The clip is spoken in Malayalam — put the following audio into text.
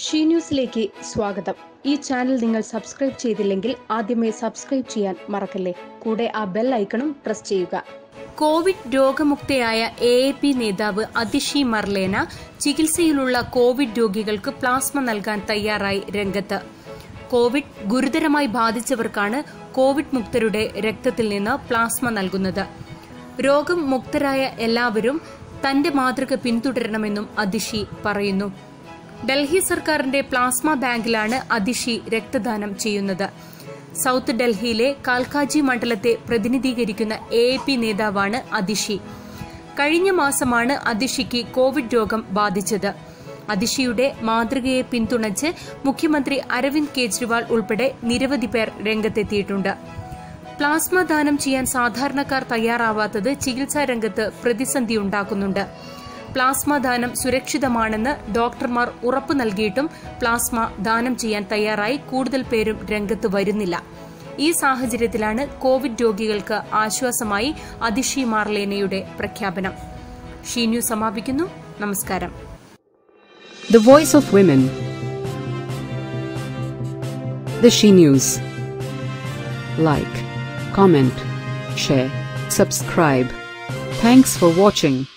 ഷീ ന്യൂസിലേക്ക് സ്വാഗതം ഈ ചാനൽ നിങ്ങൾ സബ്സ്ക്രൈബ് ചെയ്തില്ലെങ്കിൽ ആദ്യമേ സബ്സ്ക്രൈബ് ചെയ്യാൻ മറക്കല്ലേ കൂടെ ആ ബെൽ ഐക്കണും പ്രസ് ചെയ്യുക കോവിഡ് രോഗമുക്തയായ എ എ പി നേതാവ് അതിഷി മർലേന ചികിത്സയിലുള്ള കോവിഡ് രോഗികൾക്ക് പ്ലാസ്മ നൽകാൻ തയ്യാറായി രംഗത്ത് കോവിഡ് ഗുരുതരമായി ബാധിച്ചവർക്കാണ് കോവിഡ് മുക്തരുടെ രക്തത്തിൽ നിന്ന് പ്ലാസ്മ നൽകുന്നത് രോഗം മുക്തരായ എല്ലാവരും തന്റെ മാതൃക പിന്തുടരണമെന്നും അതിഷി പറയുന്നു ഡൽഹി സർക്കാരിന്റെ പ്ലാസ്മ ബാങ്കിലാണ് അതിഷി രക്തദാനം ചെയ്യുന്നത് സൌത്ത് ഡൽഹിയിലെ കാൽക്കാജി മണ്ഡലത്തെ പ്രതിനിധീകരിക്കുന്ന എ എ പി നേതാവാണ് അതിഷി കഴിഞ്ഞ മാസമാണ് അതിഷിക്ക് കോവിഡ് രോഗം ബാധിച്ചത് അതിഷിയുടെ മാതൃകയെ പിന്തുണച്ച് മുഖ്യമന്ത്രി അരവിന്ദ് കെജ്രിവാൾ ഉൾപ്പെടെ നിരവധി പേർ രംഗത്തെത്തിയിട്ടുണ്ട് പ്ലാസ്മ ദാനം ചെയ്യാൻ സാധാരണക്കാർ തയ്യാറാവാത്തത് ചികിത്സാ രംഗത്ത് പ്രതിസന്ധിയുണ്ടാക്കുന്നുണ്ട് പ്ലാസ്മ ദാനം സുരക്ഷിതമാണെന്ന് ഡോക്ടർമാർ ഉറപ്പു നൽകിയിട്ടും പ്ലാസ്മ ദാനം ചെയ്യാൻ തയ്യാറായി കൂടുതൽ പേരും രംഗത്ത് വരുന്നില്ല ഈ സാഹചര്യത്തിലാണ് കോവിഡ് രോഗികൾക്ക് ആശ്വാസമായി അതിഷി മാർലേനയുടെ പ്രഖ്യാപനം ഷീ ന്യൂസ് സമാപിക്കുന്നു നമസ്കാരം The Voice of Women. The She News. Like, comment, share, subscribe. Thanks for watching.